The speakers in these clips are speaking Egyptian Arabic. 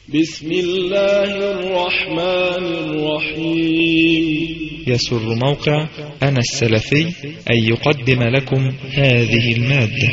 بسم الله الرحمن الرحيم يسر موقع أنا السلفي أن يقدم لكم هذه المادة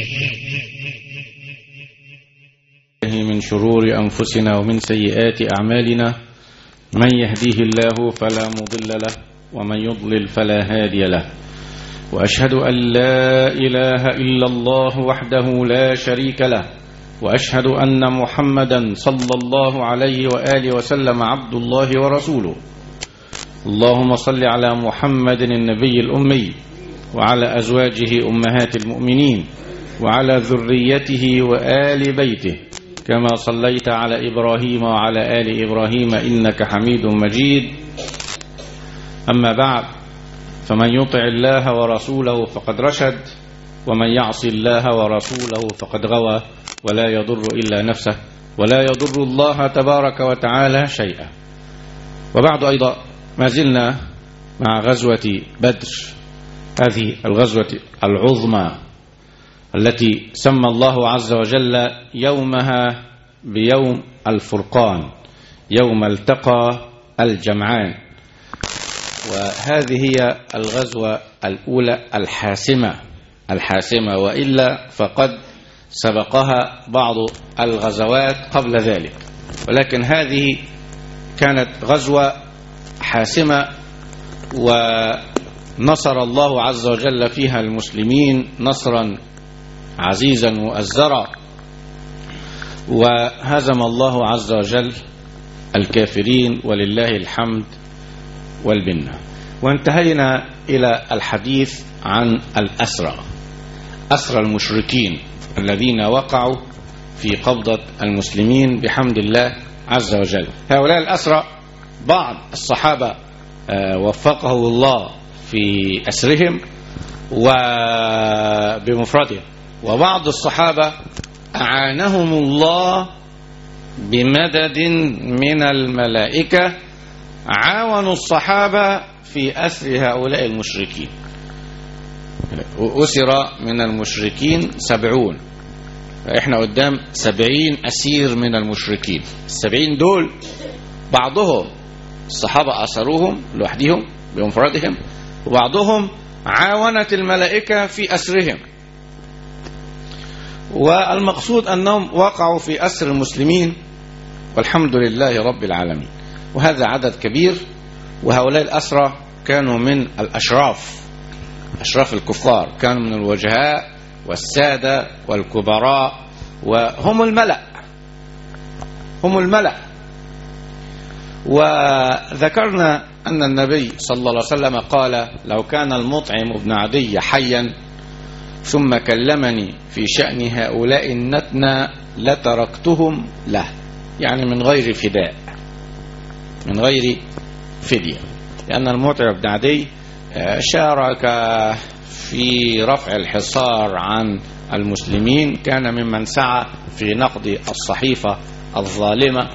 من شرور أنفسنا ومن سيئات أعمالنا من يهديه الله فلا مضل له ومن يضلل فلا هادي له وأشهد أن لا إله إلا الله وحده لا شريك له وأشهد أن محمدا صلى الله عليه وآله وسلم عبد الله ورسوله اللهم صل على محمد النبي الأمي وعلى أزواجه أمهات المؤمنين وعلى ذريته وآل بيته كما صليت على إبراهيم وعلى آل إبراهيم إنك حميد مجيد أما بعد فمن يطع الله ورسوله فقد رشد ومن يعص الله ورسوله فقد غوى ولا يضر إلا نفسه ولا يضر الله تبارك وتعالى شيئا وبعد أيضا ما زلنا مع غزوة بدر هذه الغزوة العظمى التي سمى الله عز وجل يومها بيوم الفرقان يوم التقى الجمعان وهذه هي الغزوة الأولى الحاسمة الحاسمة وإلا فقد سبقها بعض الغزوات قبل ذلك ولكن هذه كانت غزوة حاسمة ونصر الله عز وجل فيها المسلمين نصرا عزيزا مؤزرا وهزم الله عز وجل الكافرين ولله الحمد والبنة وانتهينا إلى الحديث عن الأسرى أسرى المشركين الذين وقعوا في قبضة المسلمين بحمد الله عز وجل هؤلاء الأسرى بعض الصحابة وفقه الله في أسرهم وبمفردهم وبعض الصحابة أعانهم الله بمدد من الملائكة عاونوا الصحابة في أسر هؤلاء المشركين أسر من المشركين سبعون احنا قدام سبعين أسير من المشركين السبعين دول بعضهم الصحابة أسروهم لوحدهم بمفردهم وبعضهم عاونت الملائكة في أسرهم والمقصود أنهم وقعوا في أسر المسلمين والحمد لله رب العالمين وهذا عدد كبير وهؤلاء الأسرى كانوا من الأشراف أشراف الكفار كانوا من الوجهاء والسادة والكبراء وهم الملأ هم الملأ وذكرنا أن النبي صلى الله عليه وسلم قال لو كان المطعم ابن عدي حيا ثم كلمني في شأن هؤلاء النتنى لتركتهم له يعني من غير فداء من غير فدية لأن المطعم ابن عدي شارك في رفع الحصار عن المسلمين كان ممن سعى في نقض الصحيفة الظالمة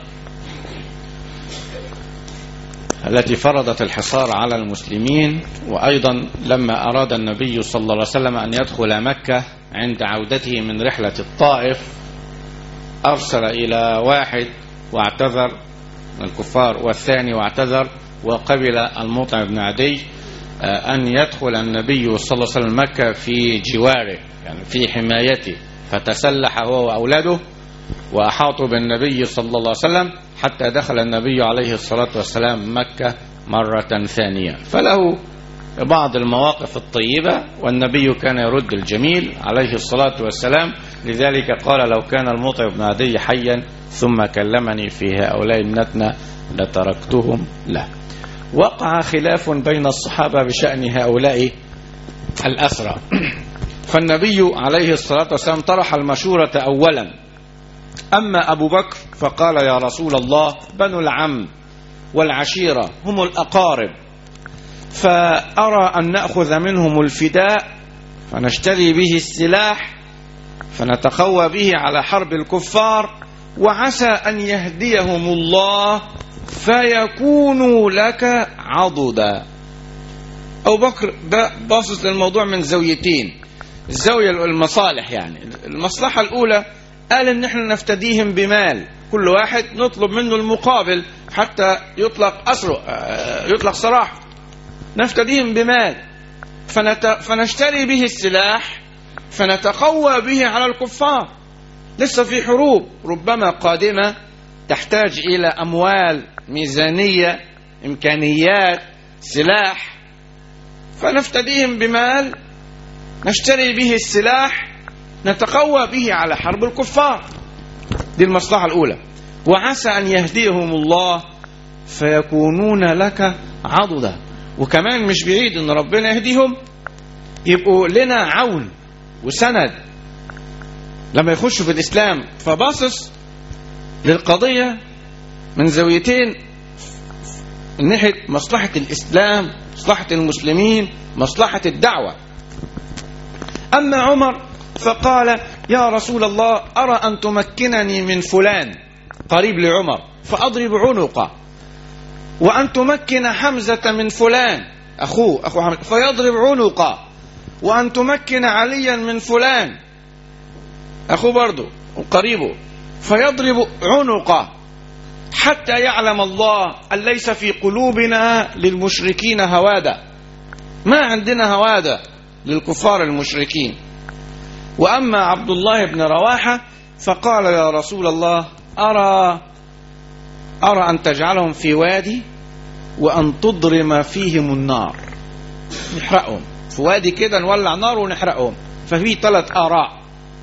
التي فرضت الحصار على المسلمين وأيضا لما أراد النبي صلى الله عليه وسلم أن يدخل مكة عند عودته من رحلة الطائف أرسل إلى واحد واعتذر من الكفار والثاني واعتذر وقبل المطعم بن عدي أن يدخل النبي صلى الله عليه وسلم مكة في جواره يعني في حمايته فتسلح هو وأولاده وأحاطوا بالنبي صلى الله عليه وسلم حتى دخل النبي عليه الصلاة والسلام مكة مرة ثانية فله بعض المواقف الطيبة والنبي كان يرد الجميل عليه الصلاة والسلام لذلك قال لو كان المطعم بن عدي حيا ثم كلمني في هؤلاء النتنى لتركتهم له وقع خلاف بين الصحابة بشأن هؤلاء الأسرى فالنبي عليه الصلاة والسلام طرح المشورة أولا أما أبو بكر فقال يا رسول الله بنو العم والعشيرة هم الأقارب فأرى أن نأخذ منهم الفداء فنشتري به السلاح فنتقوى به على حرب الكفار وعسى أن يهديهم الله فيكونوا لك عضدا أبو بكر ده باصص للموضوع من زاويتين الزاوية المصالح يعني المصلحة الأولى قال إن احنا نفتديهم بمال كل واحد نطلب منه المقابل حتى يطلق أسره آه، يطلق سراحه نفتديهم بمال فنت... فنشتري به السلاح فنتقوى به على الكفار لسه في حروب ربما قادمة تحتاج إلى أموال ميزانية إمكانيات سلاح فنفتديهم بمال نشتري به السلاح نتقوى به على حرب الكفار دي المصلحة الأولى وعسى أن يهديهم الله فيكونون لك عضدا وكمان مش بعيد أن ربنا يهديهم يبقوا لنا عون وسند لما يخشوا في الإسلام فباصص للقضية من زاويتين من ناحية مصلحة الإسلام مصلحة المسلمين مصلحة الدعوة أما عمر فقال يا رسول الله أرى أن تمكنني من فلان قريب لعمر فأضرب عنقه وأن تمكن حمزة من فلان أخوه أخو حمزة فيضرب عنقه وأن تمكن عليا من فلان أخوه برضه وقريبه فيضرب عنقه حتى يعلم الله أن ليس في قلوبنا للمشركين هوادة ما عندنا هوادة للكفار المشركين وأما عبد الله بن رواحة فقال يا رسول الله أرى أرى أن تجعلهم في وادي وأن تضرم فيهم النار نحرقهم في وادي كده نولع نار ونحرقهم ففي ثلاث آراء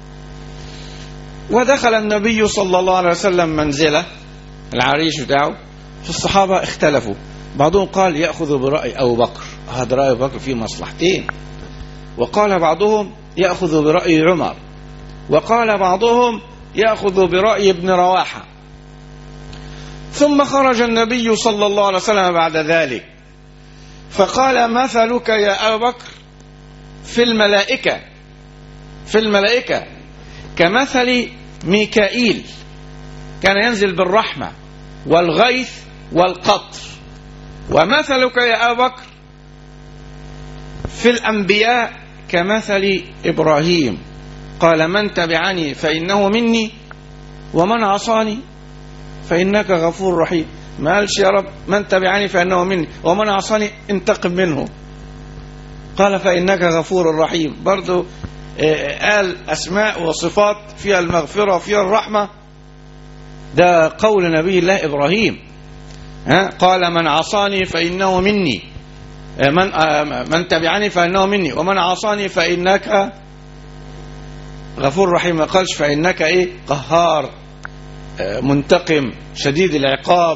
ودخل النبي صلى الله عليه وسلم منزله العريش بتاعه فالصحابة اختلفوا بعضهم قال يأخذ برأي أبو بكر هذا رأي أبو بكر فيه مصلحتين وقال بعضهم يأخذ برأي عمر وقال بعضهم يأخذ برأي ابن رواحة ثم خرج النبي صلى الله عليه وسلم بعد ذلك فقال مثلك يا أبا بكر في الملائكة في الملائكة كمثل ميكائيل كان ينزل بالرحمة والغيث والقطر ومثلك يا أبا بكر في الأنبياء كمثل إبراهيم قال من تبعني فإنه مني ومن عصاني فإنك غفور رحيم ما قالش يا رب من تبعني فإنه مني ومن عصاني انتقم منه قال فإنك غفور رحيم برضو قال أسماء وصفات فيها المغفرة وفيها الرحمة ده قول نبي الله إبراهيم ها قال من عصاني فإنه مني من من تبعني فإنه مني ومن عصاني فإنك غفور رحيم ما قالش فإنك إيه قهار منتقم شديد العقاب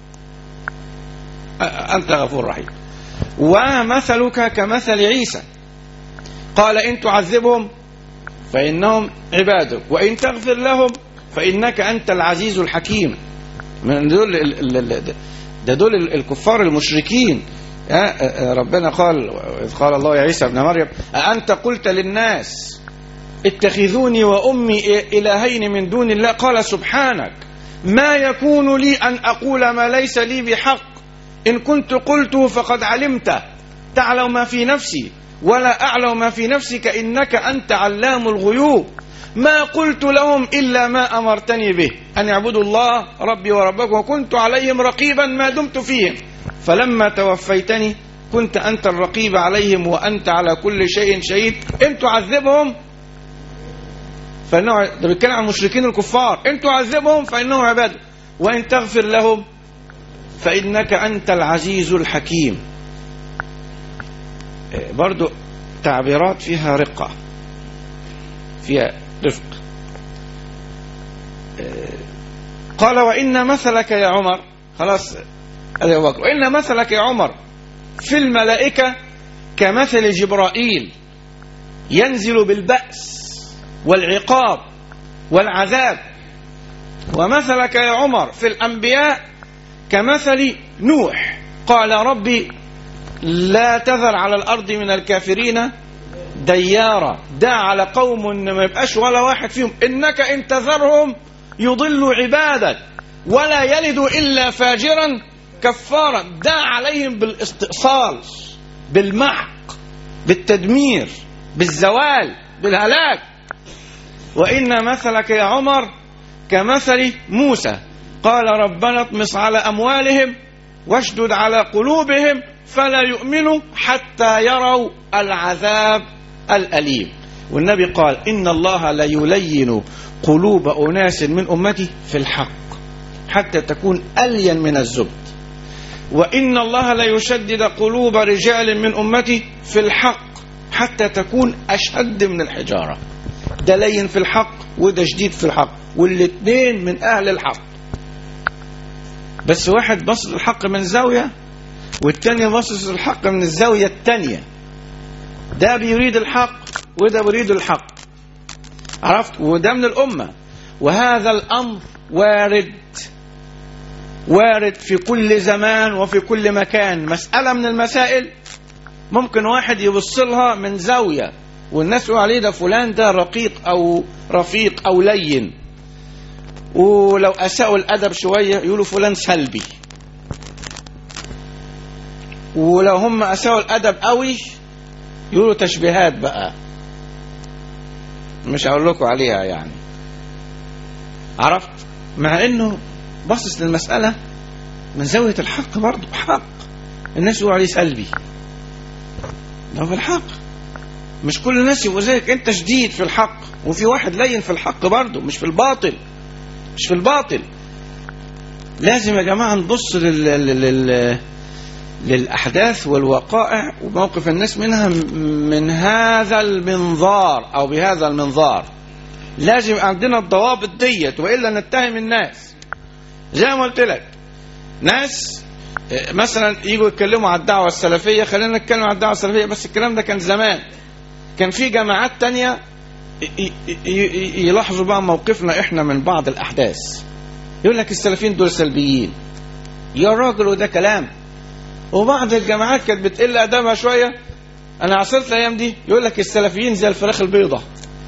أنت غفور رحيم ومثلك كمثل عيسى قال إن تعذبهم فإنهم عبادك وإن تغفر لهم فإنك أنت العزيز الحكيم من دول ده دول الكفار المشركين ربنا قال إذ قال الله يا عيسى ابن مريم أأنت قلت للناس اتخذوني وأمي إلهين من دون الله قال سبحانك ما يكون لي أن أقول ما ليس لي بحق إن كنت قلته فقد علمته تعلم ما في نفسي ولا أعلم ما في نفسك إنك أنت علام الغيوب ما قلت لهم إلا ما أمرتني به أن يعبدوا الله ربي وربك وكنت عليهم رقيبا ما دمت فيهم فلما توفيتني كنت أنت الرقيب عليهم وأنت على كل شيء شهيد إن تعذبهم فإنه ده بيتكلم عن المشركين الكفار إن تعذبهم فإنهم عبادك وإن تغفر لهم فإنك أنت العزيز الحكيم برضو تعبيرات فيها رقة فيها رفق قال وإن مثلك يا عمر خلاص هذا أبو بكر وإن مثلك يا عمر في الملائكة كمثل جبرائيل ينزل بالبأس والعقاب والعذاب ومثلك يا عمر في الأنبياء كمثل نوح قال ربي لا تذر على الأرض من الكافرين ديارا دع على قوم إن ما يبقاش ولا واحد فيهم إنك إن تذرهم يضل عبادك ولا يلد إلا فاجرا كفارا دع عليهم بالاستئصال بالمحق بالتدمير بالزوال بالهلاك وإن مثلك يا عمر كمثل موسى قال ربنا اطمس على أموالهم واشدد على قلوبهم فلا يؤمنوا حتى يروا العذاب الأليم والنبي قال إن الله لا يلين قلوب أناس من أمتي في الحق حتى تكون ألين من الزبد وإن الله لا يشدد قلوب رجال من أمتي في الحق حتى تكون أشد من الحجارة ده لين في الحق وده شديد في الحق والاثنين من أهل الحق بس واحد بص الحق من زاوية والتاني باصص الحق من الزاوية التانية ده بيريد الحق وده بيريد الحق عرفت وده من الأمة وهذا الأمر وارد وارد في كل زمان وفي كل مكان مسألة من المسائل ممكن واحد يبص لها من زاوية والناس يقول عليه ده فلان ده رقيق أو رفيق أو لين ولو أساءوا الأدب شوية يقولوا فلان سلبي ولو هم أساءوا الأدب قوي يقولوا تشبيهات بقى مش هقول لكم عليها يعني عرفت مع انه باصص للمسألة من زاوية الحق برضه حق الناس يقولوا عليه سلبي ده في الحق مش كل الناس يبقوا زيك انت شديد في الحق وفي واحد لين في الحق برضه مش في الباطل مش في الباطل لازم يا جماعة نبص لل... لل... لل... للأحداث والوقائع وموقف الناس منها من هذا المنظار أو بهذا المنظار لازم عندنا الضوابط ديت وإلا نتهم الناس زي ما قلت لك ناس مثلا يجوا يتكلموا على الدعوة السلفية خلينا نتكلم على الدعوة السلفية بس الكلام ده كان زمان كان في جماعات تانية يلاحظوا بقى موقفنا احنا من بعض الأحداث يقول لك السلفيين دول سلبيين يا راجل وده كلام وبعض الجماعات كانت بتقل ادبها شويه انا عصرت الايام دي يقول لك السلفيين زي الفراخ البيضة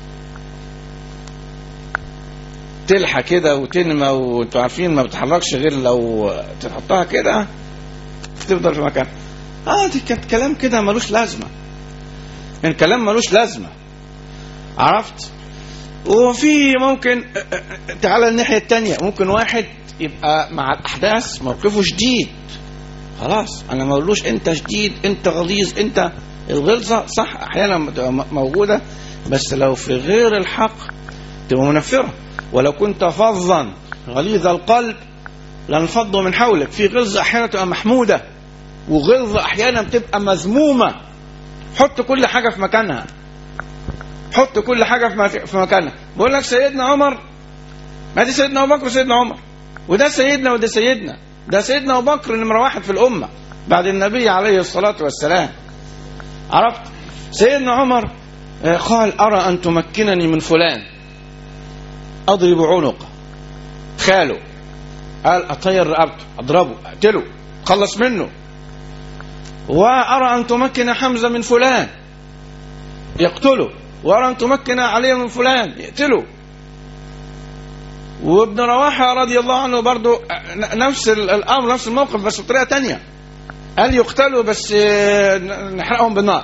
تلحى كده وتنمى وانتوا عارفين ما بتحركش غير لو تحطها كده تفضل في مكانها اه دي كانت كلام كده ملوش لازمه كان كلام ملوش لازمه عرفت وفي ممكن تعالى الناحيه الثانيه ممكن واحد يبقى مع الاحداث موقفه شديد خلاص انا ما اقولوش انت شديد انت غليظ انت الغلظه صح احيانا بتبقى موجوده بس لو في غير الحق تبقى منفره ولو كنت فظا غليظ القلب لانفضوا من حولك في غلظه احيانا تبقى محموده وغلظه احيانا بتبقى مذمومه حط كل حاجه في مكانها حط كل حاجه في مكانها بقول لك سيدنا عمر ما دي سيدنا ابو بكر وسيدنا عمر وده سيدنا وده سيدنا ده سيدنا ابو بكر نمره واحد في الامه بعد النبي عليه الصلاه والسلام عرفت سيدنا عمر قال ارى ان تمكنني من فلان اضرب عنقه خاله قال اطير رقبته اضربه اقتله خلص منه وارى ان تمكن حمزه من فلان يقتله وارى ان تمكن علي من فلان يقتله وابن رواحه رضي الله عنه برضه نفس الامر نفس الموقف بس بطريقه تانية قال يقتلوا بس نحرقهم بالنار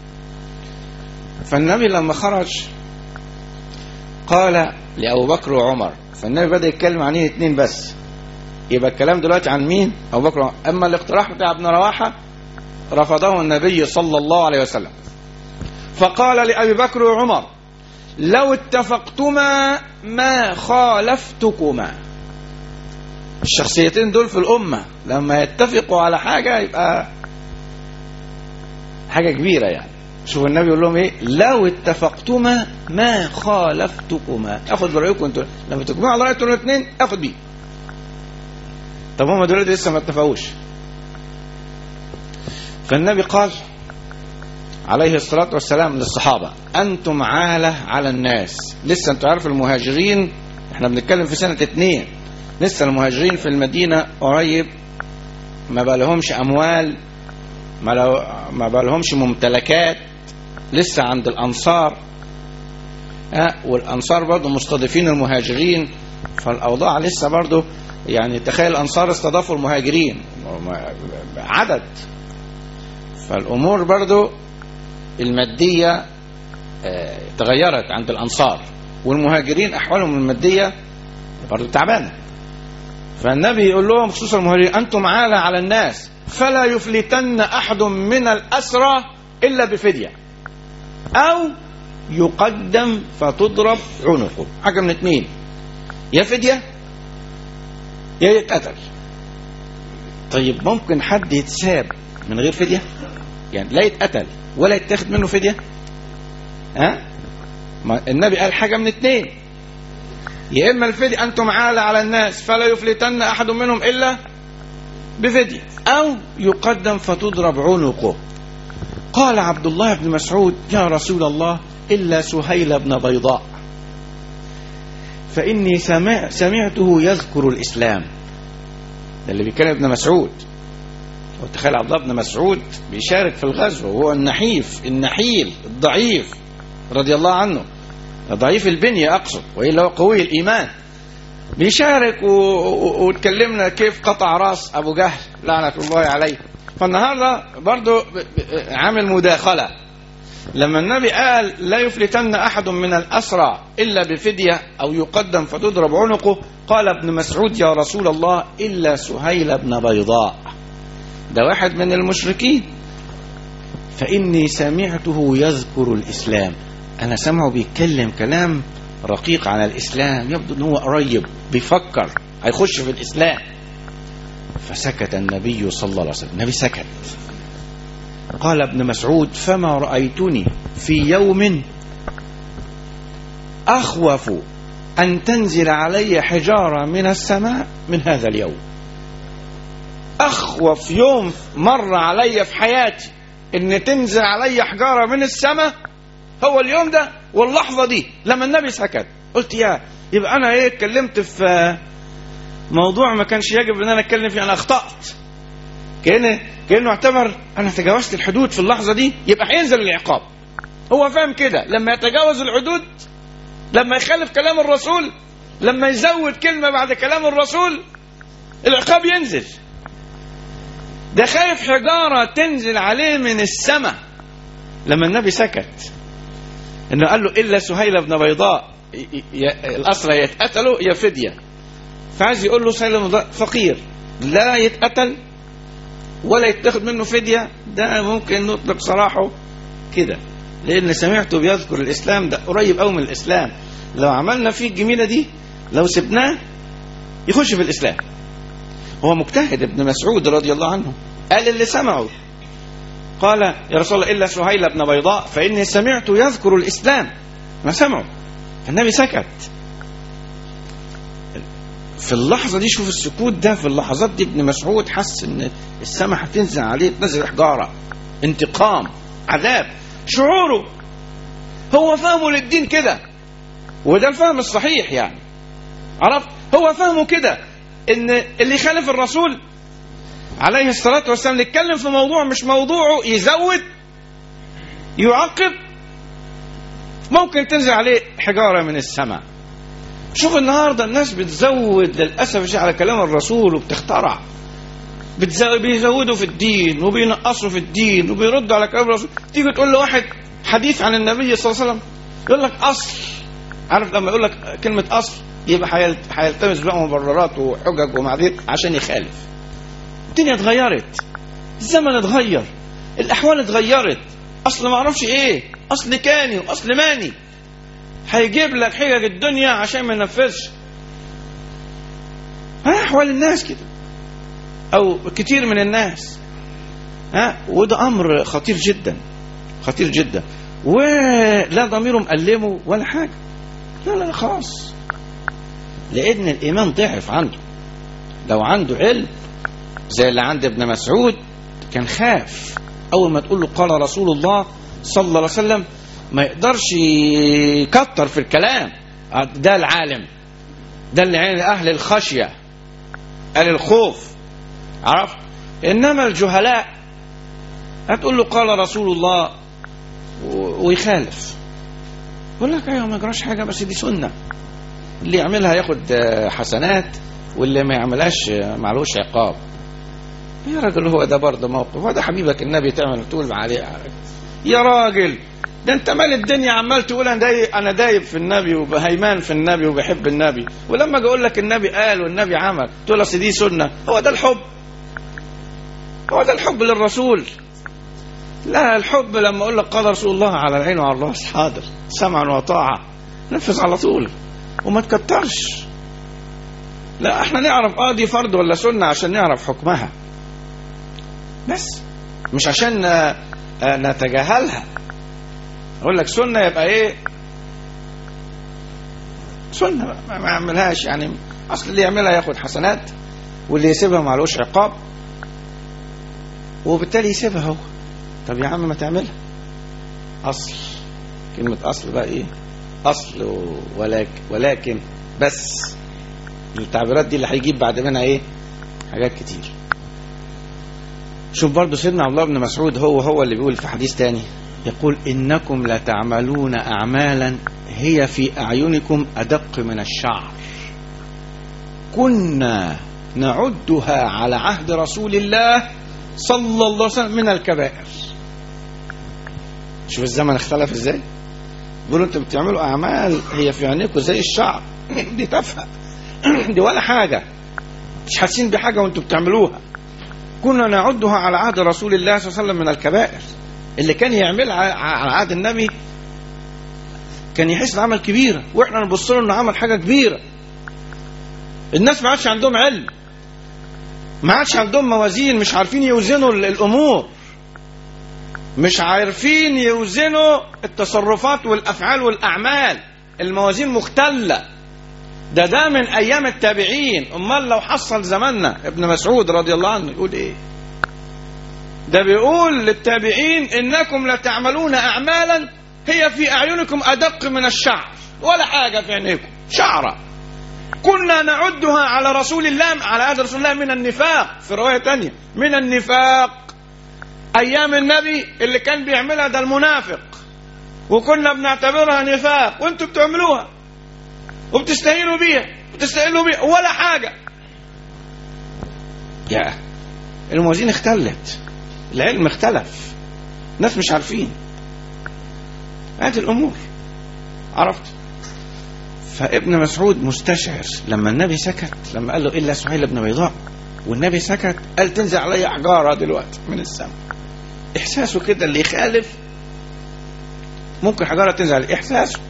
فالنبي لما خرج قال لأبو بكر وعمر فالنبي بدأ يتكلم عن اثنين بس يبقى الكلام دلوقتي عن مين أبو بكر وعمر. أما الاقتراح بتاع ابن رواحة رفضه النبي صلى الله عليه وسلم فقال لأبي بكر وعمر لو اتفقتما ما خالفتكما الشخصيتين دول في الأمة لما يتفقوا على حاجة يبقى حاجة كبيرة يعني شوف النبي يقول لهم ايه لو اتفقتما ما خالفتكما اخد برأيكم انتوا لما تجمعوا على رأيكم الاثنين اخد بيه طب هم دلوقتي لسه ما اتفقوش فالنبي قال عليه الصلاة والسلام للصحابة أنتم عالة على الناس لسه أنتوا عارف المهاجرين احنا بنتكلم في سنة اتنين لسه المهاجرين في المدينة قريب ما بالهمش أموال ما, لو ما بالهمش ممتلكات لسه عند الأنصار أه والأنصار برضو مستضيفين المهاجرين فالأوضاع لسه برضو يعني تخيل الأنصار استضافوا المهاجرين عدد فالأمور برضو المادية اه تغيرت عند الأنصار والمهاجرين أحوالهم المادية برضه تعبانه فالنبي يقول لهم خصوصا المهاجرين انتم عالة على الناس فلا يفلتن احد من الاسرى الا بفديه او يقدم فتضرب عنقه حاجه من اتنين يا فديه يا يتقتل طيب ممكن حد يتساب من غير فديه يعني لا يتقتل ولا يتاخد منه فديه ها ما النبي قال حاجه من اتنين يا اما الفدية انتم عالة على الناس فلا يفلتن احد منهم الا بفدية او يقدم فتضرب عنقه قال عبد الله بن مسعود يا رسول الله الا سهيل بن بيضاء فاني سمع سمعته يذكر الاسلام ده اللي بيتكلم ابن مسعود وتخيل عبد الله بن مسعود بيشارك في الغزو وهو النحيف النحيل الضعيف رضي الله عنه ضعيف البنية أقصد وإلا هو قوي الإيمان بيشارك و... و... وتكلمنا كيف قطع راس أبو جهل لعنة الله عليه فالنهاردة برضو ب... ب... عامل مداخلة لما النبي قال لا يفلتن أحد من الأسرى إلا بفدية أو يقدم فتضرب عنقه قال ابن مسعود يا رسول الله إلا سهيل بن بيضاء ده واحد من المشركين فإني سمعته يذكر الإسلام أنا سمعه بيتكلم كلام رقيق عن الإسلام يبدو أنه قريب بيفكر هيخش في الإسلام فسكت النبي صلى الله عليه وسلم النبي سكت قال ابن مسعود فما رأيتني في يوم أخوف أن تنزل علي حجارة من السماء من هذا اليوم أخوف يوم مر علي في حياتي إن تنزل علي حجارة من السماء هو اليوم ده واللحظة دي لما النبي سكت قلت يا يبقى أنا إيه اتكلمت في موضوع ما كانش يجب إن أنا أتكلم فيه أنا أخطأت كأن كأنه اعتبر أنا تجاوزت الحدود في اللحظة دي يبقى هينزل العقاب هو فاهم كده لما يتجاوز الحدود لما يخالف كلام الرسول لما يزود كلمة بعد كلام الرسول العقاب ينزل ده خايف حجارة تنزل عليه من السماء لما النبي سكت انه قال له الا سهيل بن بيضاء الاسرى يتقتلوا يا فديه فعايز يقول له سهيل بن بيضاء فقير لا يتقتل ولا يتاخد منه فديه ده ممكن نطلق سراحه كده لان سمعته بيذكر الاسلام ده قريب قوي من الاسلام لو عملنا فيه الجميله دي لو سبناه يخش في الاسلام هو مجتهد ابن مسعود رضي الله عنه قال اللي سمعه قال يا رسول الله إلا سهيل بن بيضاء فإني سمعت يذكر الإسلام ما سمعه فالنبي سكت في اللحظة دي شوف السكوت ده في اللحظات دي ابن مسعود حس ان السماء هتنزل عليه تنزل حجارة انتقام عذاب شعوره هو فهمه للدين كده وده الفهم الصحيح يعني عرفت هو فهمه كده ان اللي يخالف الرسول عليه الصلاة والسلام نتكلم في موضوع مش موضوعه يزود يعقب ممكن تنزل عليه حجارة من السماء شوف النهاردة الناس بتزود للأسف الشيء على كلام الرسول وبتخترع بتزود بيزودوا في الدين وبينقصوا في الدين وبيردوا على كلام الرسول تيجي تقول لواحد حديث عن النبي صلى الله عليه وسلم يقول لك أصل عارف لما يقول لك كلمة أصل يبقى هيلتمس بقى مبررات وحجج ومعاذير عشان يخالف الدنيا اتغيرت الزمن اتغير الاحوال اتغيرت اصل ما اعرفش ايه اصل كاني واصل ماني هيجيب لك حجج الدنيا عشان ما ينفذش ها احوال الناس كده او كتير من الناس ها وده امر خطير جدا خطير جدا ولا ضميره مألمه ولا حاجه لا لا خلاص لان الايمان ضعف عنده لو عنده علم زي اللي عند ابن مسعود كان خاف اول ما تقول له قال رسول الله صلى الله عليه وسلم ما يقدرش يكتر في الكلام ده العالم ده اللي عين اهل الخشيه اهل الخوف عرفت انما الجهلاء هتقول له قال رسول الله ويخالف يقول لك ايوه ما يجراش حاجه بس دي سنه اللي يعملها ياخد حسنات واللي ما يعملهاش معلوش عقاب يا راجل هو ده برضه موقف هو ده حبيبك النبي تعمل تقول عليه يا راجل ده انت مال الدنيا عمال تقول انا دايب انا دايب في النبي وبهيمان في النبي وبحب النبي ولما اجي اقول لك النبي قال والنبي عمل تقول اصل دي سنه هو ده الحب هو ده الحب للرسول لا الحب لما اقول لك قال رسول الله على العين وعلى الراس حاضر سمعا وطاعه نفذ على طول وما تكترش لا احنا نعرف اه دي فرض ولا سنه عشان نعرف حكمها بس مش عشان آه، آه، نتجاهلها اقول لك سنه يبقى ايه سنه بقى، ما ما يعملهاش يعني اصل اللي يعملها ياخد حسنات واللي يسيبها معلوش عقاب وبالتالي يسيبها هو طب يا عم ما تعملها اصل كلمه اصل بقى ايه اصل و- ولكن ولكن بس التعبيرات دي اللي هيجيب بعد منها ايه حاجات كتير شوف برضه سيدنا عبد الله بن مسعود هو هو اللي بيقول في حديث تاني يقول إنكم لتعملون أعمالا هي في أعينكم أدق من الشعر كنا نعدها على عهد رسول الله صلى الله عليه وسلم من الكبائر شوف الزمن اختلف ازاي بيقولوا انتوا بتعملوا اعمال هي في عينيكم زي الشعر دي تافهه دي ولا حاجه مش حاسين بحاجه وانتوا بتعملوها كنا نعدها على عهد رسول الله صلى الله عليه وسلم من الكبائر اللي كان يعملها على عهد النبي كان يحس ان عمل كبيره واحنا نبص له انه عمل حاجه كبيره الناس ما عادش عندهم علم ما عادش عندهم موازين مش عارفين يوزنوا ال- الامور مش عارفين يوزنوا التصرفات والافعال والاعمال الموازين مختله ده ده من ايام التابعين امال لو حصل زماننا ابن مسعود رضي الله عنه يقول ايه ده بيقول للتابعين انكم لتعملون اعمالا هي في اعينكم ادق من الشعر ولا حاجه في عينيكم شعره كنا نعدها على رسول الله على عهد رسول الله من النفاق في روايه تانية من النفاق ايام النبي اللي كان بيعملها ده المنافق وكنا بنعتبرها نفاق وانتوا بتعملوها وبتستهينوا بيها بتستهينوا بيها ولا حاجه يا الموازين اختلت العلم اختلف ناس مش عارفين هذه الامور عرفت فابن مسعود مستشعر لما النبي سكت لما قال له الا سهيل بن بيضاء والنبي سكت قال تنزل علي حجاره دلوقتي من السماء احساسه كده اللي يخالف ممكن حجاره تنزل عليه احساسه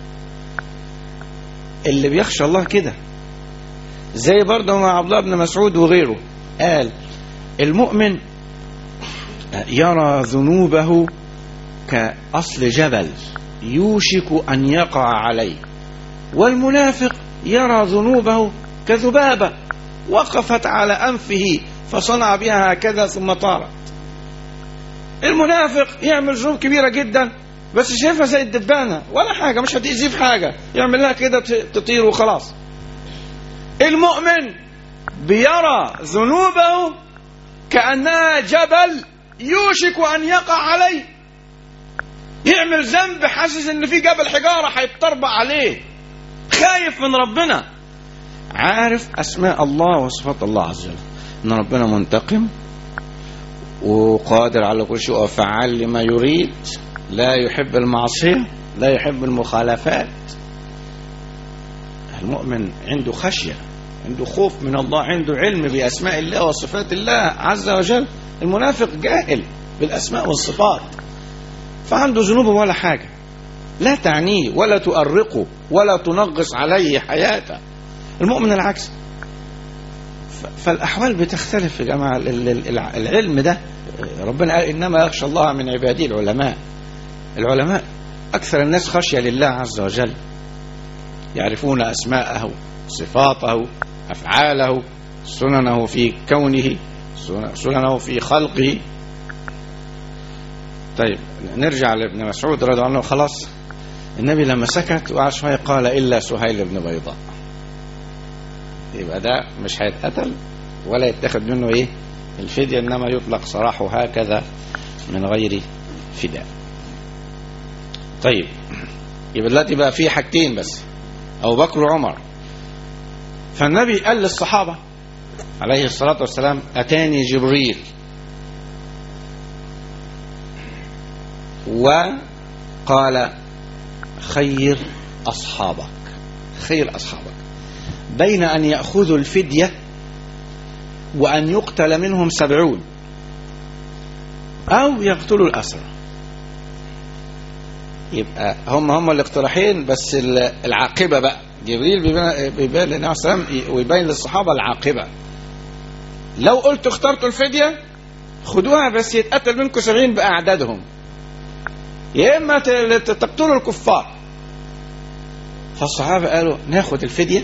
اللي بيخشى الله كده زي برضه مع عبد الله بن مسعود وغيره قال المؤمن يرى ذنوبه كأصل جبل يوشك أن يقع عليه والمنافق يرى ذنوبه كذبابة وقفت على أنفه فصنع بها هكذا ثم طارت المنافق يعمل ذنوب كبيرة جدا بس شايفها زي الدبانة ولا حاجة مش هتأذيه في حاجة يعمل لها كده تطير وخلاص المؤمن بيرى ذنوبه كأنها جبل يوشك أن يقع عليه يعمل ذنب حاسس ان في جبل حجارة هيتطربق عليه خايف من ربنا عارف أسماء الله وصفات الله عز وجل ان ربنا منتقم وقادر على كل شيء وفعال لما يريد لا يحب المعصية لا يحب المخالفات المؤمن عنده خشية عنده خوف من الله عنده علم بأسماء الله وصفات الله عز وجل المنافق جاهل بالأسماء والصفات فعنده ذنوب ولا حاجة لا تعنيه ولا تؤرقه ولا تنغص عليه حياته المؤمن العكس فالأحوال بتختلف يا جماعة العلم ده ربنا قال إنما يخشى الله من عباده العلماء العلماء أكثر الناس خشية لله عز وجل يعرفون أسماءه صفاته أفعاله سننه في كونه سننه في خلقه طيب نرجع لابن مسعود رضي الله عنه خلاص النبي لما سكت وقعد شوية قال إلا سهيل بن بيضاء يبقى ده مش هيتقتل ولا يتخذ منه ايه الفدية انما يطلق سراحه هكذا من غير فداء طيب يبقى دلوقتي بقى في حاجتين بس ابو بكر وعمر فالنبي قال للصحابة عليه الصلاة والسلام أتاني جبريل قال خير أصحابك خير أصحابك بين أن يأخذوا الفدية وأن يقتل منهم سبعون أو يقتلوا الأسرى يبقى هم هم الاقتراحين بس ال- العاقبة بقى جبريل بيبين- بيبين للنبي عليه الصلاة والسلام ويبين للصحابة العاقبة لو قلت اخترتوا الفدية خدوها بس يتقتل منكم سبعين بأعدادهم يا إما ت- تقتلوا الكفار فالصحابة قالوا ناخد الفدية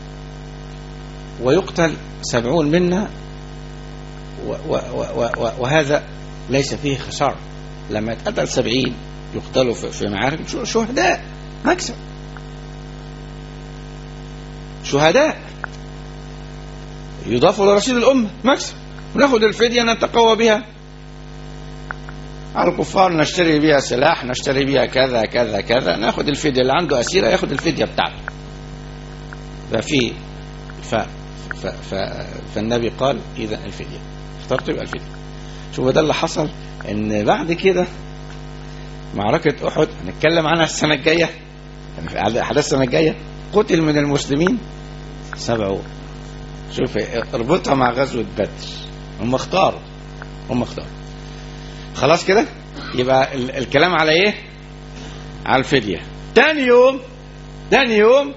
ويقتل سبعون منا و و و و وهذا ليس فيه خسارة لما يتقتل سبعين يقتلوا في, في معارك شو- شهداء مكسب شهداء يضافوا لرشيد الأمة مكسب وناخد الفدية نتقوى بها على الكفار نشتري بيها سلاح نشتري بيها كذا كذا كذا ناخد الفدية اللي عنده أسيرة ياخد الفدية بتاعته ففي ف ف ف فالنبي قال إذا الفدية اخترت يبقى الفدية شوف ده اللي حصل ان بعد كده معركة أحد هنتكلم عنها السنة الجاية على أحداث السنة الجاية قتل من المسلمين سبعون شوف اربطها مع غزوة بدر هم اختاروا هم اختاروا خلاص كده يبقى ال الكلام على ايه على الفدية تاني يوم تاني يوم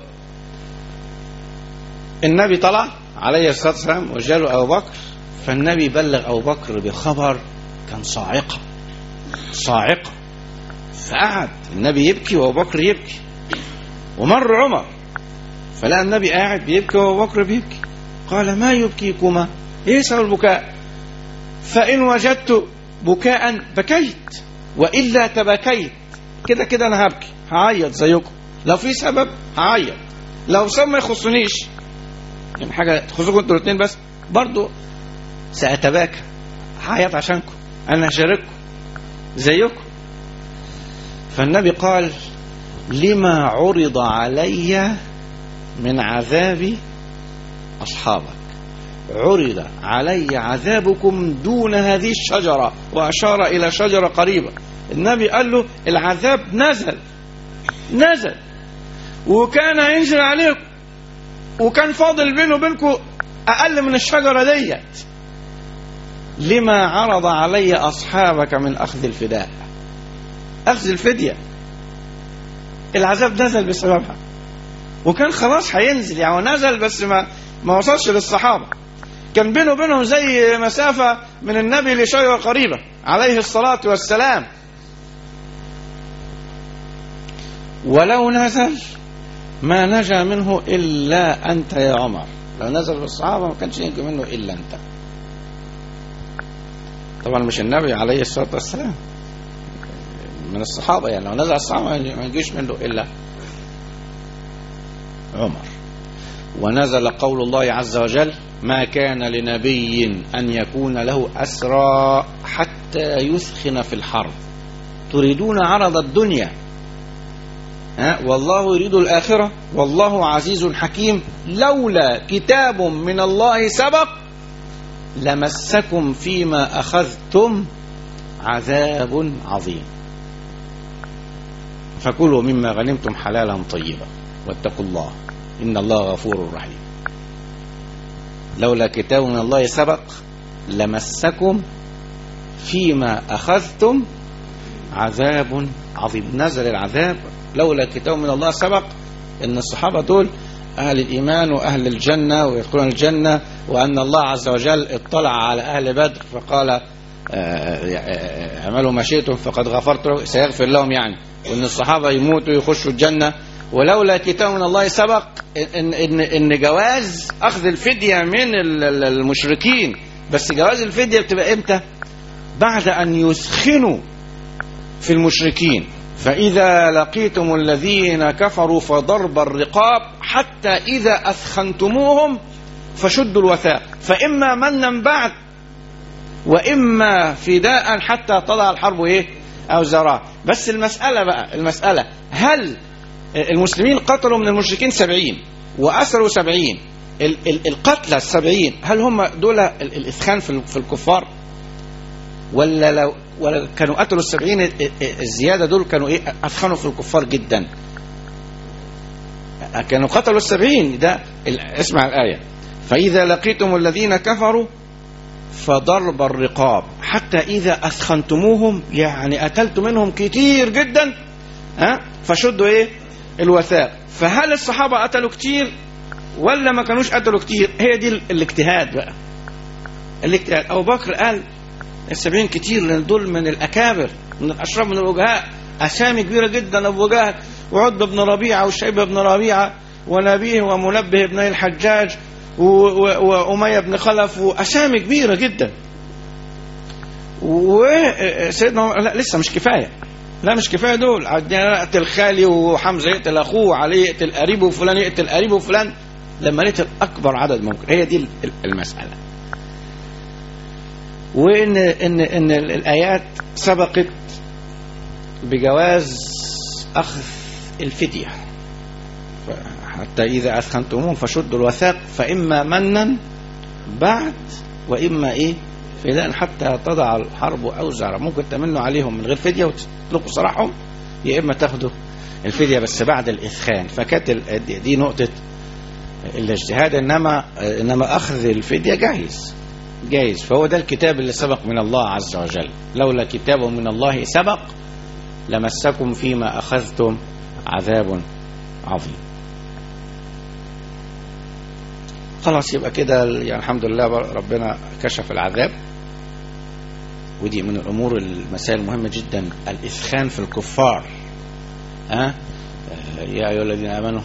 النبي طلع عليه الصلاة والسلام وجاله أبو بكر فالنبي بلغ أبو بكر بخبر كان صاعقة صاعقة فقعد النبي يبكي وأبو بكر يبكي ومر عمر فلقى النبي قاعد بيبكي وأبو بكر بيبكي قال ما يبكيكما ايه سبب البكاء فإن وجدت بكاء بكيت وإلا تبكيت كده كده أنا هبكي هعيط زيكم لو في سبب هعيط لو سبب ما يخصنيش يعني حاجة تخصكم انتوا الاثنين بس برضو سأتباكى هعيط عشانكم أنا هشارككم زيكم فالنبي قال لما عرض علي من عذاب أصحابك عرض علي عذابكم دون هذه الشجرة وأشار إلى شجرة قريبة النبي قال له العذاب نزل نزل وكان هينزل عليكم وكان فاضل بينه وبينكم أقل من الشجرة ديت لما عرض علي أصحابك من أخذ الفداء أخذ الفدية العذاب نزل بسببها وكان خلاص هينزل يعني هو نزل بس ما ما وصلش للصحابة كان بينه وبينهم زي مسافة من النبي لشجرة قريبة عليه الصلاة والسلام ولو نزل ما نجا منه إلا أنت يا عمر لو نزل بالصحابة ما كانش ينجو منه إلا أنت طبعا مش النبي عليه الصلاة والسلام من الصحابة يعني لو نزل الصحابة ما يجيش منه إلا عمر ونزل قول الله عز وجل ما كان لنبي أن يكون له أسرى حتى يثخن في الحرب تريدون عرض الدنيا ها والله يريد الآخرة والله عزيز حكيم لولا كتاب من الله سبق لمسكم فيما أخذتم عذاب عظيم فكلوا مما غنمتم حلالا طيبا واتقوا الله إن الله غفور رحيم لولا كتاب من الله سبق لمسكم فيما أخذتم عذاب عظيم نزل العذاب لولا كتاب من الله سبق ان الصحابة دول أهل الإيمان وأهل الجنة ويدخلون الجنة وأن الله عز وجل اطلع على أهل بدر فقال اعملوا ما شئتم فقد غفرت له سيغفر لهم يعني وأن الصحابة يموتوا يخشوا الجنة ولولا كتاب من الله سبق إن, إن, إن جواز أخذ الفدية من المشركين بس جواز الفدية بتبقى إمتى بعد أن يسخنوا في المشركين فإذا لقيتم الذين كفروا فضرب الرقاب حتى إذا أثخنتموهم فشدوا الوثاق فإما منا بعد وإما فداء حتى تضع الحرب إيه أو زراء بس المسألة بقى المسألة هل المسلمين قتلوا من المشركين سبعين وأسروا سبعين القتلى السبعين هل هم دول الإثخان في الكفار ولا لو ولا كانوا قتلوا السبعين ال- ال- الزيادة دول كانوا ايه أثخنوا في الكفار جدا كانوا قتلوا السبعين ده ال- اسمع الآية فإذا لقيتم الذين كفروا فضرب الرقاب حتى إذا أثخنتموهم يعني قتلت منهم كتير جدا ها فشدوا إيه الوثاق فهل الصحابة قتلوا كتير ولا ما كانوش قتلوا كتير هي دي ال- الاجتهاد بقى الاجتهاد أبو بكر قال السبعين كتير لأن دول من الأكابر من الأشراف من الوجهاء أسامي كبيرة جدا أبو جهل وعتبة بن ربيعة وشيبة بن ربيعة ونبيه ومنبه بن الحجاج و- و- وأمية بن خلف وأسامي كبيرة جدا وسيدنا عمر لا لسه مش كفاية لا مش كفاية دول عندنا يقتل خالي وحمزة يقتل أخوه وعلي يقتل قريبه وفلان يقتل قريبه وفلان لما نقتل أكبر عدد ممكن هي دي ال- المسألة وإن إن إن الآيات سبقت بجواز أخذ الفدية حتى إذا أثخنتموهم فشدوا الوثاق فإما منا بعد وإما إيه فداء حتى تضع الحرب أوزارا ممكن تمنوا عليهم من غير فدية وتطلقوا سراحهم يا إما تاخدوا الفدية بس بعد الإثخان فكانت ال- دي- دي نقطة الاجتهاد إنما إنما أخذ الفدية جاهز جايز فهو ده الكتاب اللي سبق من الله عز وجل لولا كتاب من الله سبق لمسكم فيما أخذتم عذاب عظيم خلاص يبقى كده يعني الحمد لله ربنا كشف العذاب ودي من الأمور المسائل المهمة جدا الإثخان في الكفار ها أه؟ يا أيها الذين آمنوا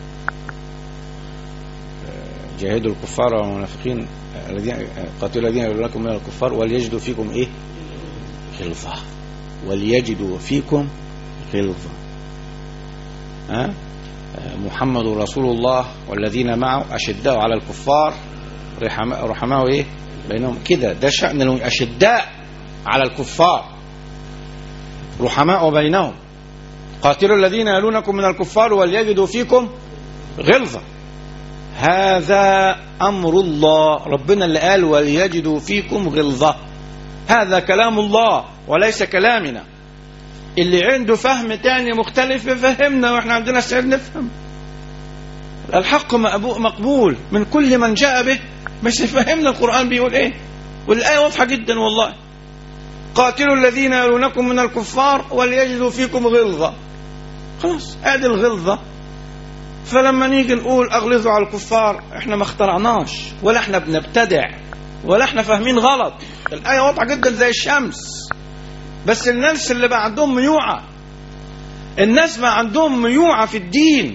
أه، جاهدوا الكفار والمنافقين الذين قاتلوا الذين يقولون لكم من الكفار وليجدوا فيكم ايه غلظة وليجدوا فيكم غلظة ها محمد رسول الله والذين معه أشداء على الكفار رحماء رحماء ايه بينهم كده ده شأن لهم أشداء على الكفار رحماء بينهم قاتلوا الذين يلونكم من الكفار وليجدوا فيكم غلظة هذا أمر الله ربنا اللي قال وليجدوا فيكم غلظة هذا كلام الله وليس كلامنا اللي عنده فهم تاني مختلف يفهمنا واحنا عندنا استعداد نفهم الحق مقبو- مقبول من كل من جاء به بس يفهمنا القرآن بيقول ايه والآية واضحة جدا والله قاتلوا الذين يلونكم من الكفار وليجدوا فيكم غلظة خلاص ادي الغلظة فلما نيجي نقول اغلظوا على الكفار احنا ما اخترعناش ولا احنا بنبتدع ولا احنا فاهمين غلط الآية واضحة جدا زي الشمس بس الناس اللي بقى عندهم ميوعة الناس بقى عندهم ميوعة في الدين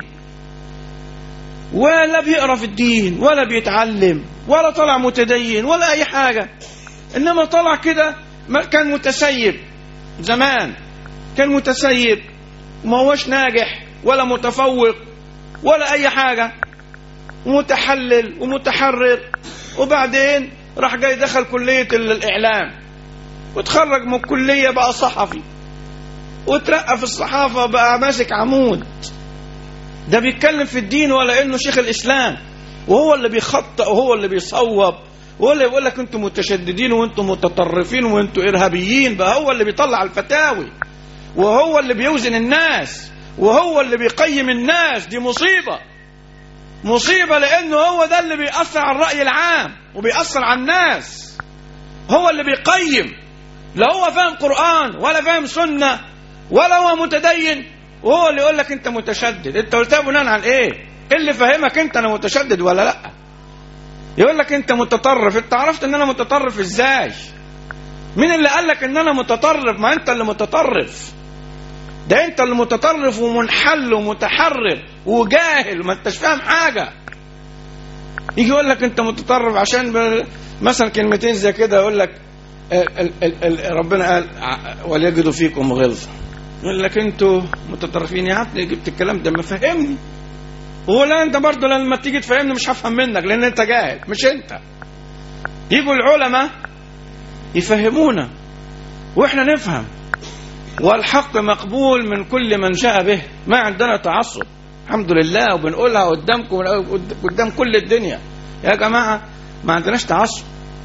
ولا بيقرا في الدين ولا بيتعلم ولا طلع متدين ولا اي حاجة انما طلع كده ما- كان متسيب زمان كان متسيب وما هوش ناجح ولا متفوق ولا اي حاجة ومتحلل ومتحرر وبعدين راح جاي دخل كلية ال- الاعلام وتخرج من الكلية بقى صحفي وترقى في الصحافة بقى ماسك عمود ده بيتكلم في الدين ولا انه شيخ الاسلام وهو اللي بيخطئ وهو اللي بيصوب وهو اللي بيقول لك انتم متشددين وانتم متطرفين وانتم ارهابيين بقى هو اللي بيطلع الفتاوي وهو اللي بيوزن الناس وهو اللي بيقيم الناس دي مصيبة مصيبة لانه هو ده اللي بيأثر على الرأي العام وبيأثر على الناس هو اللي بيقيم لا هو فاهم قرآن ولا فاهم سنة ولا هو متدين وهو اللي يقول لك انت متشدد انت قلتها بناء على ايه ايه اللي فهمك انت انا متشدد ولا لا يقول لك انت متطرف انت عرفت ان انا متطرف ازاي مين اللي قال لك ان انا متطرف ما انت اللي متطرف ده انت اللي متطرف ومنحل ومتحرر وجاهل ما انتش فاهم حاجه يجي يقول لك انت متطرف عشان ب- مثلا كلمتين زي كده يقول لك ال- ال- ال- ال- ربنا قال ع- وليجدوا فيكم غلظه يقول لك انتوا متطرفين يا ابني جبت الكلام ده ما فهمني ولا انت برضه لما تيجي تفهمني مش هفهم منك لان انت جاهل مش انت يجوا العلماء يفهمونا واحنا نفهم والحق مقبول من كل من جاء به ما عندنا تعصب الحمد لله وبنقولها قدامكم قدام كل الدنيا يا جماعة ما عندناش تعصب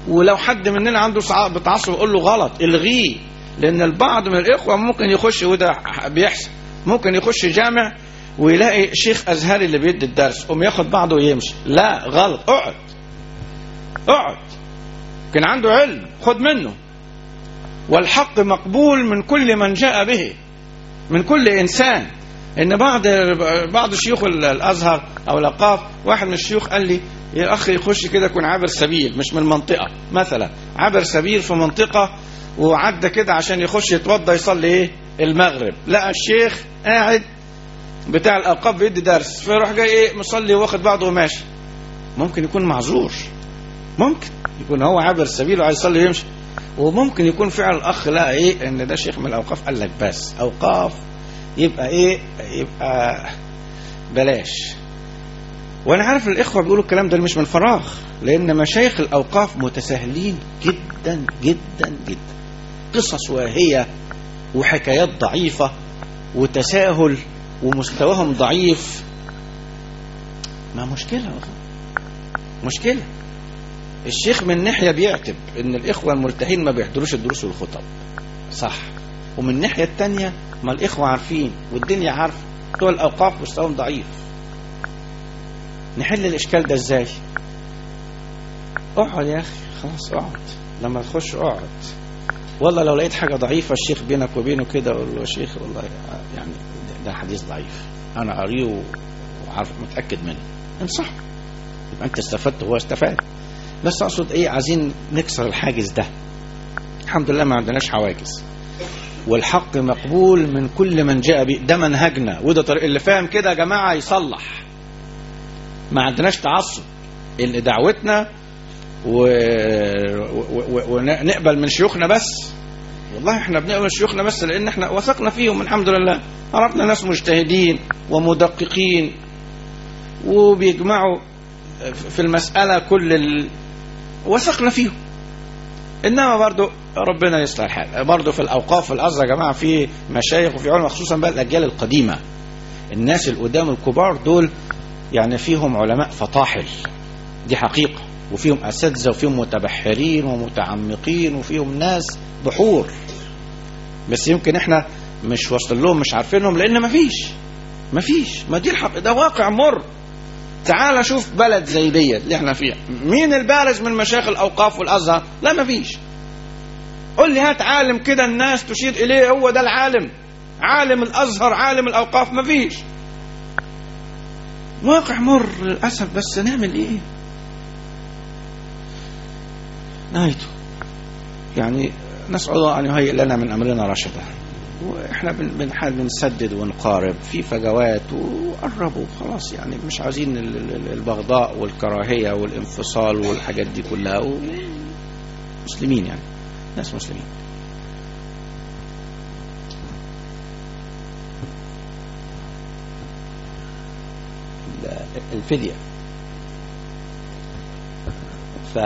ولو حد مننا عنده صع- بتعصب يقول له غلط الغيه لان البعض من الاخوه ممكن يخش وده بيحصل ممكن يخش جامع ويلاقي شيخ ازهري اللي بيدي الدرس قوم ياخد بعضه ويمشي لا غلط اقعد اقعد كان عنده علم خد منه والحق مقبول من كل من جاء به من كل انسان ان بعض بعض شيوخ الازهر او الاوقاف واحد من الشيوخ قال لي يا اخي يخش كده يكون عابر سبيل مش من المنطقه مثلا عابر سبيل في منطقه وعدى كده عشان يخش يتوضى يصلي ايه المغرب لقى الشيخ قاعد بتاع الاوقاف بيدي درس فيروح جاي ايه مصلي واخد بعضه وماشي ممكن يكون معذور ممكن يكون هو عابر سبيل وعايز يصلي ويمشي وممكن يكون فعل الاخ لقى ايه ان ده شيخ من الاوقاف قال لك بس اوقاف يبقى ايه يبقى بلاش وانا عارف الاخوه بيقولوا الكلام ده مش من فراغ لان مشايخ الاوقاف متساهلين جدا جدا جدا قصص واهيه وحكايات ضعيفه وتساهل ومستواهم ضعيف ما مشكله مشكله الشيخ من ناحيه بيعتب ان الاخوه الملتحين ما بيحضروش الدروس والخطب صح ومن الناحيه الثانيه ما الاخوه عارفين والدنيا عارفه بتوع الاوقاف مستواهم ضعيف نحل الاشكال ده ازاي اقعد يا اخي خلاص اقعد لما تخش اقعد والله لو لقيت حاجه ضعيفه الشيخ بينك وبينه كده اقول له يا شيخ والله يعني ده حديث ضعيف انا قاريه وعارف متاكد منه انصح يبقى انت استفدت وهو استفاد بس اقصد ايه عايزين نكسر الحاجز ده الحمد لله ما عندناش حواجز والحق مقبول من كل من جاء به ده منهجنا وده طريق اللي فاهم كده يا جماعه يصلح ما عندناش تعصب اللي دعوتنا ونقبل و... و... ونقبل من شيوخنا بس والله احنا بنقبل من شيوخنا بس لان احنا وثقنا فيهم الحمد لله عرفنا ناس مجتهدين ومدققين وبيجمعوا في المسألة كل ال... وثقنا فيهم انما برضو ربنا يصلح الحال برضو في الاوقاف في الازهر يا جماعه في مشايخ وفي علماء خصوصا بقى الاجيال القديمه الناس القدام الكبار دول يعني فيهم علماء فطاحل دي حقيقه وفيهم اساتذه وفيهم متبحرين ومتعمقين وفيهم ناس بحور بس يمكن احنا مش واصل لهم مش عارفينهم لان مفيش مفيش ما دي الحق ده واقع مر تعال شوف بلد زي ديت اللي احنا فيها مين البارز من مشايخ الاوقاف والازهر لا مفيش قول لي هات عالم كده الناس تشير اليه هو ده العالم عالم الازهر عالم الاوقاف مفيش واقع مر للاسف بس نعمل ايه نهايته يعني نسأل الله أن يهيئ لنا من أمرنا رشدا واحنا بنحاول بنسدد ونقارب في فجوات وقربوا خلاص يعني مش عايزين البغضاء والكراهيه والانفصال والحاجات دي كلها مسلمين يعني ناس مسلمين الفدية ف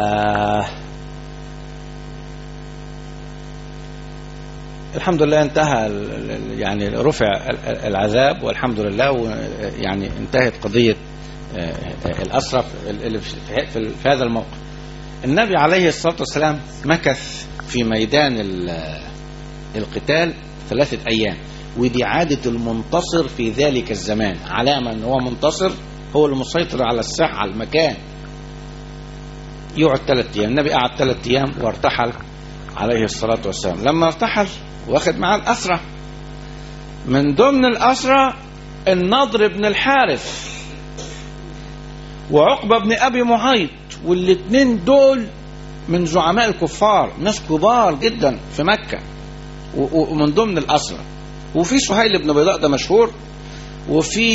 الحمد لله انتهى يعني رفع العذاب والحمد لله يعني انتهت قضية الأسرى في هذا الموقف النبي عليه الصلاة والسلام مكث في ميدان القتال ثلاثة أيام ودي عادة المنتصر في ذلك الزمان علامة أن هو منتصر هو المسيطر على الساحة على المكان يقعد ثلاثة أيام النبي قعد ثلاثة أيام وارتحل عليه الصلاة والسلام لما ارتحل واخد معاه الأسرة من ضمن الأسرة النضر بن الحارث وعقبة بن أبي معيط والاثنين دول من زعماء الكفار ناس كبار جدا في مكة ومن ضمن الأسرة وفي سهيل بن بيضاء ده مشهور وفي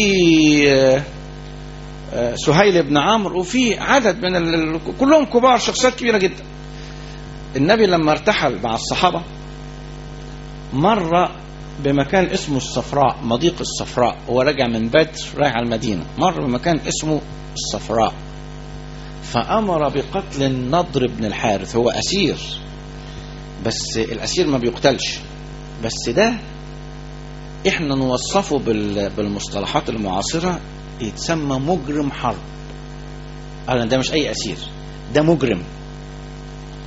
سهيل بن عمرو وفي عدد من ال... كلهم كبار شخصيات كبيرة جدا النبي لما ارتحل مع الصحابة مر بمكان اسمه الصفراء مضيق الصفراء هو راجع من بدر رايح على المدينة مر بمكان اسمه الصفراء فأمر بقتل النضر بن الحارث هو أسير بس الأسير ما بيقتلش بس ده احنا نوصفه بالمصطلحات المعاصرة يتسمى مجرم حرب أنا ده مش أي أسير ده مجرم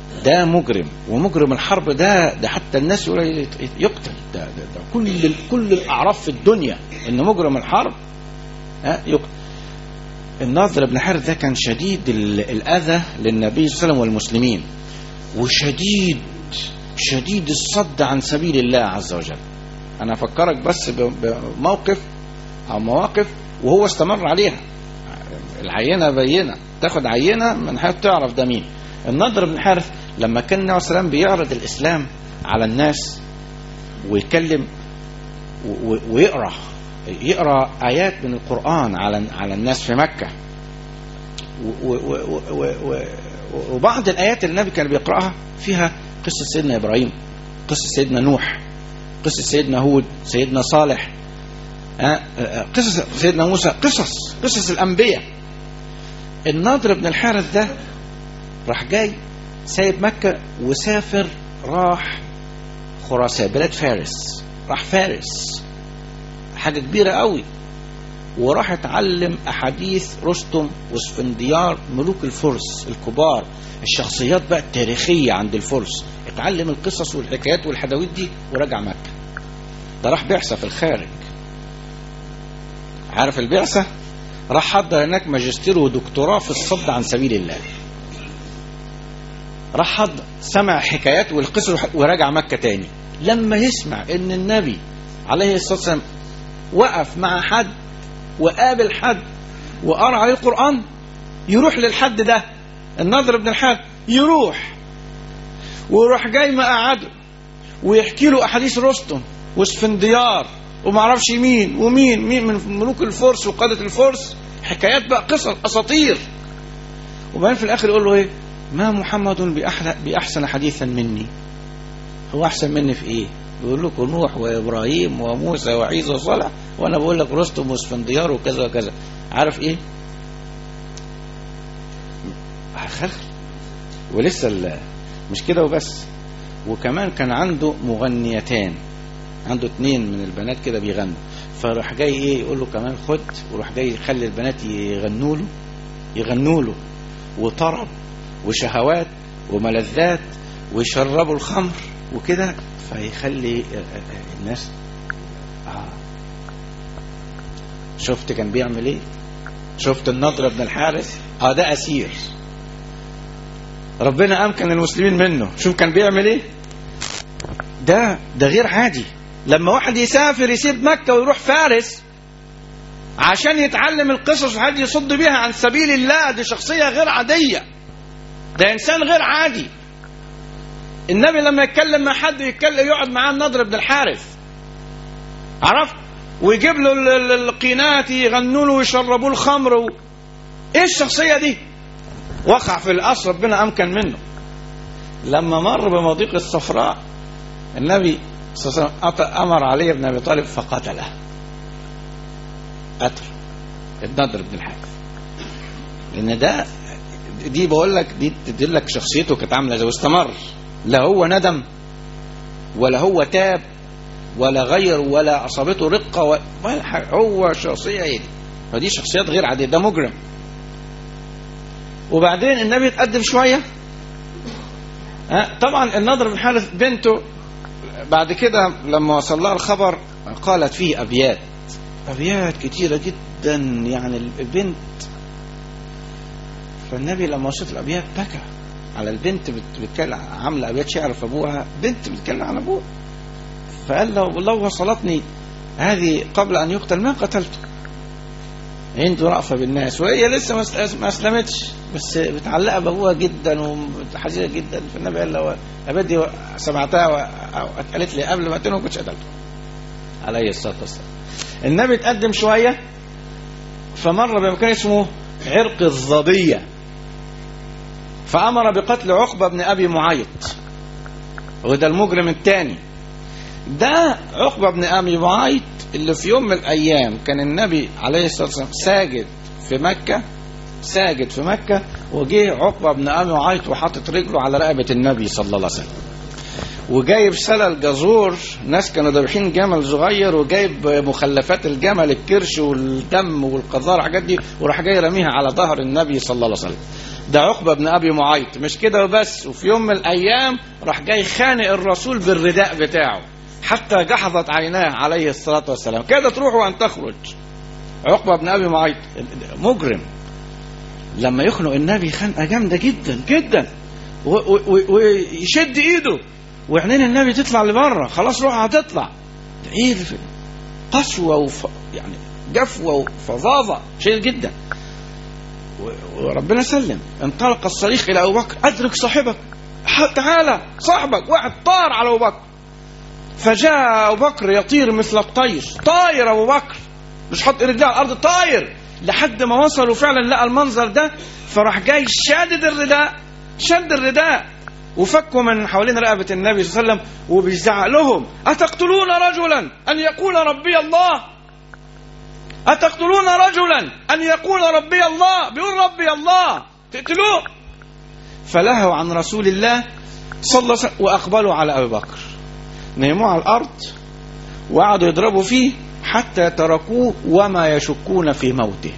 ده مجرم ومجرم الحرب ده ده حتى الناس يقول يت- يقتل ده, ده, ده كل ال- كل الاعراف في الدنيا ان مجرم الحرب ها يقتل الناظر بن حارث ده كان شديد ال- الاذى للنبي صلى الله عليه وسلم والمسلمين وشديد شديد الصد عن سبيل الله عز وجل انا افكرك بس ب- بموقف او مواقف وهو استمر عليها العينه بينه تاخد عينه من حيث تعرف ده مين النضر بن حارث لما كان النبي صلى الله عليه وسلم بيعرض الاسلام على الناس ويتكلم و- و- ويقرا يقرا ايات من القران على على الناس في مكه و- و- و- و- و- وبعض الايات اللي النبي كان بيقراها فيها قصه سيدنا ابراهيم قصه سيدنا نوح قصه سيدنا هود سيدنا صالح ها، آه، قصص سيدنا موسى قصص قصص الانبياء الناظر بن الحارث ده راح جاي سايب مكة وسافر راح خراسان بلاد فارس راح فارس حاجة كبيرة قوي وراح اتعلم أحاديث رستم واسفنديار ملوك الفرس الكبار الشخصيات بقى التاريخية عند الفرس اتعلم القصص والحكايات والحدويت دي ورجع مكة ده راح بعثة في الخارج عارف البعثة راح حضر هناك ماجستير ودكتوراه في الصد عن سبيل الله راح حضر سمع حكايات والقصص ورجع مكة تاني لما يسمع ان النبي عليه الصلاة والسلام وقف مع حد وقابل حد وقرأ عليه القرآن يروح للحد ده النضر بن الحارث يروح ويروح جاي مقعده ويحكي له احاديث رستم واسفنديار وما اعرفش مين ومين مين من ملوك الفرس وقادة الفرس حكايات بقى قصص اساطير وبعدين في الاخر يقول له ايه ما محمد بأحلى باحسن حديثا مني هو احسن مني في ايه بيقول لكم نوح وابراهيم وموسى وعيسى وصالح وانا بقول لك رستم واسفنديار وكذا وكذا عارف ايه خلخل ولسه ال- مش كده وبس وكمان كان عنده مغنيتان عنده اتنين من البنات كده بيغنوا فراح جاي ايه يقول له كمان خد وراح جاي يخلي البنات يغنوا له يغنوا له وطرب وشهوات وملذات ويشربوا الخمر وكده فيخلي الناس آه. شفت كان بيعمل ايه شفت النضر بن الحارث اه ده اسير ربنا امكن المسلمين منه شوف كان بيعمل ايه ده ده غير عادي لما واحد يسافر يسيب مكة ويروح فارس عشان يتعلم القصص وحد يصد بيها عن سبيل الله دي شخصية غير عادية ده إنسان غير عادي النبي لما يتكلم مع حد يتكلم يقعد معاه النضر بن الحارث عرفت ويجيب له ال- ال- القينات يغنوا له ويشربوا الخمر و... ايه الشخصية دي وقع في الأصل ربنا أمكن منه لما مر بمضيق الصفراء النبي صلى الله عليه وسلم أط- أمر علي بن أبي طالب فقتله قتل النضر بن الحارث لأن ده دي بقول لك دي تدل لك شخصيته كانت عاملة ازاي واستمر لا هو ندم ولا هو تاب ولا غير ولا أصابته رقة و- ولا حاجة. هو شخصية ايه دي فدي شخصيات غير عادية ده مجرم وبعدين النبي اتقدم شوية ها، طبعا النضر بن حارث بنته بعد كده لما وصل لها الخبر قالت فيه أبيات أبيات كتيرة جدا يعني البنت فالنبي لما وصلت الأبيات بكى على البنت بت- بتتكلم عاملة أبيات شعر في أبوها بنت بتتكلم عن أبوها فقال له والله وصلتني هذه قبل أن يقتل ما قتلته عنده رأفة بالناس وهي لسه ما أس- ما أسلمتش بس متعلقة بأبوها جدا وحزينة جدا فالنبي قال له الأبيات دي سمعتها و- أو قالت لي قبل ما أقتله ما كنتش قتلته عليه الصلاة والسلام النبي اتقدم شوية فمر بمكان اسمه عرق الظبية فأمر بقتل عقبة بن أبي معيط وده المجرم الثاني ده عقبة بن أبي معيط اللي في يوم من الأيام كان النبي عليه الصلاة والسلام ساجد في مكة ساجد في مكة وجه عقبة بن أبي معيط وحاطط رجله على رقبة النبي صلى الله عليه وسلم وجايب سلل جزور ناس كانوا ذابحين جمل صغير وجايب مخلفات الجمل الكرش والدم والقذار الحاجات دي وراح جاي راميها على ظهر النبي صلى الله عليه وسلم ده عقبة بن أبي معيط مش كده وبس وفي يوم من الأيام راح جاي خانق الرسول بالرداء بتاعه حتى جحظت عيناه عليه الصلاة والسلام كده تروح وأن تخرج عقبة بن أبي معيط مجرم لما يخنق النبي خنقة جامدة جدا جدا و- و- و- ويشد ايده وعينين النبي تطلع لبره خلاص روحها هتطلع ايه ده؟ قسوة وف... يعني جفوة وفظاظة شيء جدا و- وربنا سلم انطلق الصريخ الى ابو بكر ادرك صاحبك ح- تعالى صاحبك واحد طار على ابو بكر فجاء ابو بكر يطير مثل الطير طاير ابو بكر مش حط رجليه على الارض طاير لحد ما وصلوا فعلا لقى المنظر ده فراح جاي شادد الرداء شد الرداء وفكوا من حوالين رقبة النبي صلى الله عليه وسلم وبيزعق لهم أتقتلون رجلا أن يقول ربي الله أتقتلون رجلا أن يقول ربي الله بيقول ربي الله تقتلوه فلهوا عن رسول الله صلى الله عليه وسلم وأقبلوا على أبي بكر نيموه على الأرض وقعدوا يضربوا فيه حتى تركوه وما يشكون في موته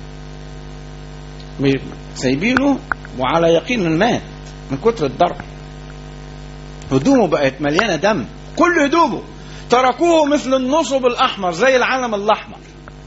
م- سايبينه وعلى يقين إنه مات من كتر الضرب هدومه بقت مليانة دم كل هدومه تركوه مثل النصب الأحمر زي العلم الأحمر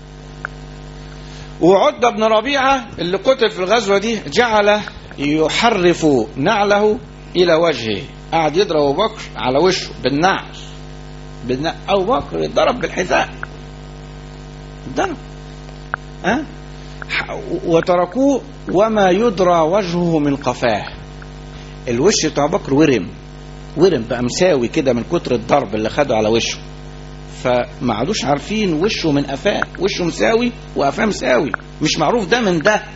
وعتبة بن ربيعة اللي قتل في الغزوة دي جعل يحرف نعله إلى وجهه قعد يضرب أبو بكر على وشه بالنعل بالنعل أبو بكر يضرب بالحذاء ضرب أه؟ ح- وتركوه وما يدرى وجهه من قفاه الوش بتاع أبو بكر ورم ورم بقى مساوي كده من كتر الضرب اللي خده على وشه فما عادوش عارفين وشه من قفاه وشه مساوي وقفاه مساوي مش معروف ده من ده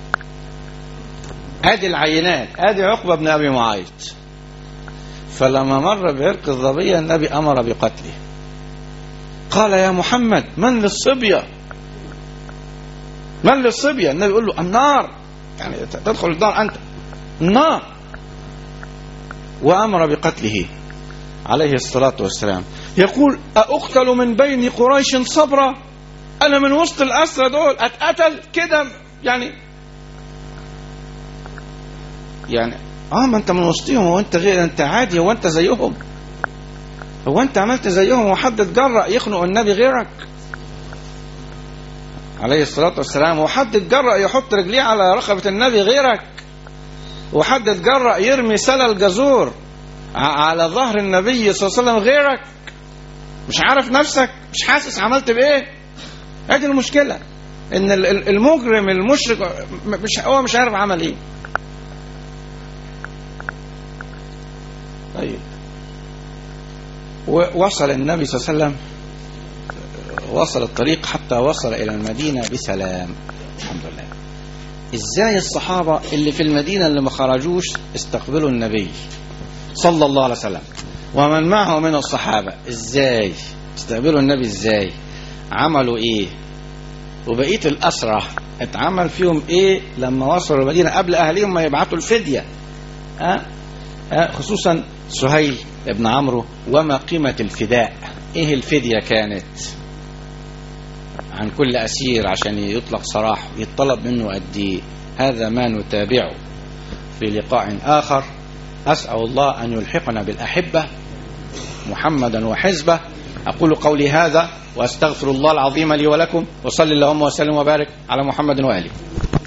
ادي العينات ادي عقبه بن ابي معيط فلما مر بعرق الظبيه النبي امر بقتله قال يا محمد من للصبيه من للصبيه النبي يقول له النار يعني تدخل النار انت النار وامر بقتله عليه الصلاه والسلام يقول أأقتل من بين قريش صبرا أنا من وسط الأسرى دول أتقتل كده يعني يعني اه ما انت من وسطهم هو انت غير انت عادي هو انت زيهم هو انت عملت زيهم وحد اتجرأ يخنق النبي غيرك عليه الصلاة والسلام وحد اتجرأ يحط رجليه على رقبة النبي غيرك وحد اتجرأ يرمي سلة الجزور ع- على ظهر النبي صلى الله عليه وسلم غيرك مش عارف نفسك مش حاسس عملت بايه هذه المشكله ان ال- ال- المجرم المشرك م- مش هو مش عارف عمل ايه طيب ووصل النبي صلى الله عليه وسلم وصل الطريق حتى وصل الى المدينه بسلام الحمد لله ازاي الصحابه اللي في المدينه اللي ما خرجوش استقبلوا النبي صلى الله عليه وسلم ومن معه من الصحابة ازاي استقبلوا النبي ازاي عملوا ايه وبقية الأسرة اتعمل فيهم ايه لما وصلوا المدينة قبل أهلهم ما يبعتوا الفدية أه؟ أه؟ خصوصا سهيل ابن عمرو وما قيمة الفداء ايه الفدية كانت عن كل أسير عشان يطلق سراحه يطلب منه قد ايه هذا ما نتابعه في لقاء آخر أسأل الله أن يلحقنا بالأحبة محمدا وحزبه أقول قولي هذا وأستغفر الله العظيم لي ولكم وصلي اللهم وسلم وبارك على محمد وآله